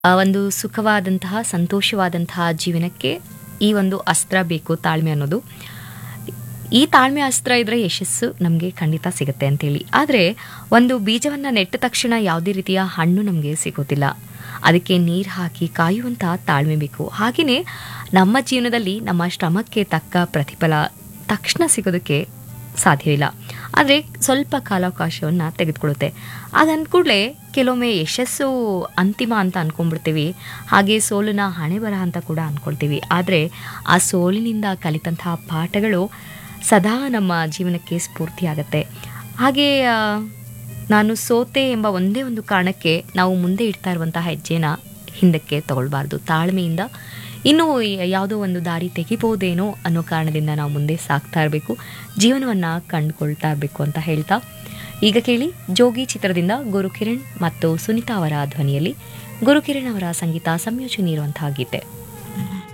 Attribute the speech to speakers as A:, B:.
A: ಆ ಒಂದು ಸುಖವಾದಂತಹ ಸಂತೋಷವಾದಂತಹ ಜೀವನಕ್ಕೆ ಈ ಒಂದು ಅಸ್ತ್ರ ಬೇಕು ತಾಳ್ಮೆ ಅನ್ನೋದು ಈ ತಾಳ್ಮೆ ಅಸ್ತ್ರ ಇದ್ರೆ ಯಶಸ್ಸು ನಮಗೆ ಖಂಡಿತ ಸಿಗುತ್ತೆ ಅಂತೇಳಿ ಆದರೆ ಒಂದು ಬೀಜವನ್ನು ನೆಟ್ಟ ತಕ್ಷಣ ಯಾವುದೇ ರೀತಿಯ ಹಣ್ಣು ನಮಗೆ ಸಿಗೋದಿಲ್ಲ ಅದಕ್ಕೆ ನೀರು ಹಾಕಿ ಕಾಯುವಂಥ ತಾಳ್ಮೆ ಬೇಕು ಹಾಗೆಯೇ ನಮ್ಮ ಜೀವನದಲ್ಲಿ ನಮ್ಮ ಶ್ರಮಕ್ಕೆ ತಕ್ಕ ಪ್ರತಿಫಲ ತಕ್ಷಣ ಸಿಗೋದಕ್ಕೆ ಸಾಧ್ಯವಿಲ್ಲ ಆದರೆ ಸ್ವಲ್ಪ ಕಾಲಾವಕಾಶವನ್ನು ತೆಗೆದುಕೊಳ್ಳುತ್ತೆ ಅದಂದ ಕೂಡಲೇ ಕೆಲವೊಮ್ಮೆ ಯಶಸ್ಸು ಅಂತಿಮ ಅಂತ ಅಂದ್ಕೊಂಡ್ಬಿಡ್ತೀವಿ ಹಾಗೆ ಸೋಲನ್ನ ಹಣೆ ಬರಹ ಅಂತ ಕೂಡ ಅಂದ್ಕೊಳ್ತೀವಿ ಆದರೆ ಆ ಸೋಲಿನಿಂದ ಕಲಿತಂತಹ ಪಾಠಗಳು ಸದಾ ನಮ್ಮ ಜೀವನಕ್ಕೆ ಸ್ಫೂರ್ತಿಯಾಗತ್ತೆ ಹಾಗೆ ಆ, ನಾನು ಸೋತೆ ಎಂಬ ಒಂದೇ ಒಂದು ಕಾರಣಕ್ಕೆ ನಾವು ಮುಂದೆ ಇಡ್ತಾ ಇರುವಂತಹ ಹೆಜ್ಜೆನ ಹಿಂದಕ್ಕೆ ತಗೊಳ್ಬಾರ್ದು ತಾಳ್ಮೆಯಿಂದ ಇನ್ನೂ ಯಾವುದೋ ಒಂದು ದಾರಿ ತೆಗಿಬೋದೇನೋ ಅನ್ನೋ ಕಾರಣದಿಂದ ನಾವು ಮುಂದೆ ಸಾಗ್ತಾ ಇರಬೇಕು ಜೀವನವನ್ನು ಕಂಡುಕೊಳ್ತಾ ಇರಬೇಕು ಅಂತ ಹೇಳ್ತಾ ಈಗ ಕೇಳಿ ಜೋಗಿ ಚಿತ್ರದಿಂದ ಗುರುಕಿರಣ್ ಮತ್ತು ಸುನಿತಾ ಅವರ ಧ್ವನಿಯಲ್ಲಿ ಗುರುಕಿರಣ್ ಅವರ ಸಂಗೀತ ಸಂಯೋಜನೆ ಇರುವಂತಹ ಗೀತೆ